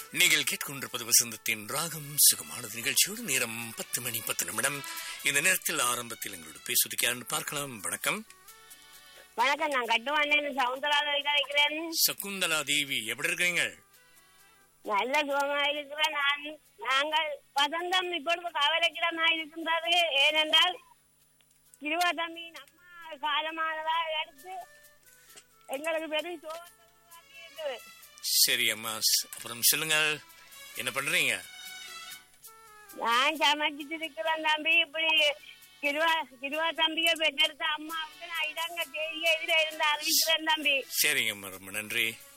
நீங்கள் கேட்கொண்டிருப்பது வசந்தத்தின் ராகம் சுகமானது நிகழ்ச்சியோடு நேரம் பத்து மணி பத்து நிமிடம் இந்த நேரத்தில் ஆரம்பத்தில் எங்களோட பேசுவதுக்கு யாருன்னு பார்க்கலாம் வணக்கம் வணக்கம் நான் கட்டுவாண்டேன் சவுந்தரால இருக்கிறேன் சகுந்தலா தேவி எப்படி இருக்கீங்க நல்ல சுகமா இருக்கிறேன் நான் நாங்கள் வசந்தம் இப்பொழுது கவலைக்கிடமா இருக்கின்றது ஏனென்றால் திருவா தம்பியின் அம்மா காலமானதா எடுத்து எங்களுக்கு பெரும் சோகத்தை உருவாக்கியிருக்கு. சரி அம்மா ஸ்- அப்புறம் சொல்லுங்கள் என்ன பண்றீங்க நான் சமைச்சிட்டு இருக்கிறேன் தம்பி இப்படி திருவா திருவா தம்பியை பெற்றெடுத்த அம்மாவுக்கு நான் இதாங்க தேதியை எதிர இருந்து அறிவிக்கிறேன் தம்பி சரிங்கம்மா ரொம்ப நன்றி